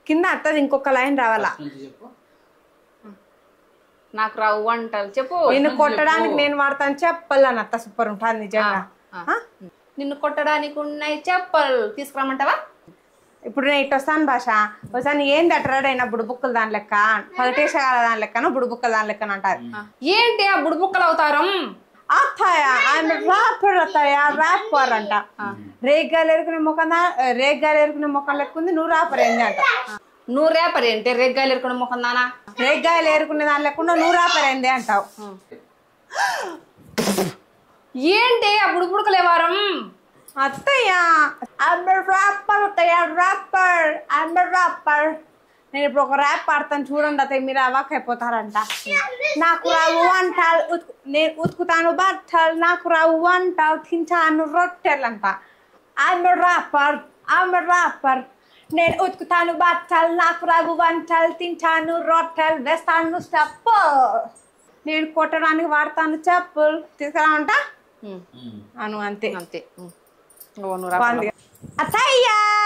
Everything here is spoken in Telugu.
కింద అత్తది ఇంకొక లైన్ రావాలా ఫస్ట్ నుంచి చెప్పు నాకు రావు వంటలు చెప్పు నిన్ను కొట్టడానికి నేను వాడతాను చెప్పాలని అత్త సూపర్ ఉంటుంది నిజంగా ఆ. నిన్ను కొట్టడానికి ఉన్నాయి చెప్పలు తీసుకురమ్మంటావా ఇప్పుడు నేను ఇటు వస్తాను భాష వస్తాను ఏం దట్టరాడైనా బుడుబుక్కలు దాని లెక్క పగటేసగాల దాని లెక్కన బుడుబుక్కలు దాని లెక్కన అంటారు ఏంటి ఆ బుడుబుక్కలు అవుతారం అత్తయ్య ఆయన ర్యాపర్ అత్తయ్య ర్యాపర్ అంట రేగ్గాలు ఎరుకునే ముఖం దా- రేగ్గాలు ఎరుకునే ముఖం లెక్క ఉంది నువ్వు ర్యాపర్ ఏంది అంట నువ్వు రేపర్ ఏంటి రెగ్గాలు ఎరుకుని ముఖం దానా రేగ్గాయలు ఏరుకునే దాని లేకుండా నువ్వు ర్యాపర్ ఏంది అంటావు ఏంటి ఆ బుడుబుడుకలు ఏవారం అత్తయ్య I'm a rapper అత్తయ్య ర్యాపర్ I'm a rapper నేను ఇప్పుడు ఒక ర్యాప్ పాడతాను చూడండి అత్తయ్య మీరు అవాక్ అయిపోతారంట నాకు రావు వంటలు ఉతుకు నేను ఉతుకుతాను బట్టలు నాకు రావు వంటలు తింటాను రొట్టెలు అంట I'm a rapper I'm a rapper నేను ఉతుకుతాను బట్టలు నాకు రావు వంటలు తింటాను రొట్టెలు వేస్తాను స్టెప్ నేను కొట్టడానికి వాడతాను చెప్పులు తీసుకురామంట ఉమ్, అను అంతే అంతే ఉమ్. ఓ నువ్వు రా బాగుంది అత్తయ్య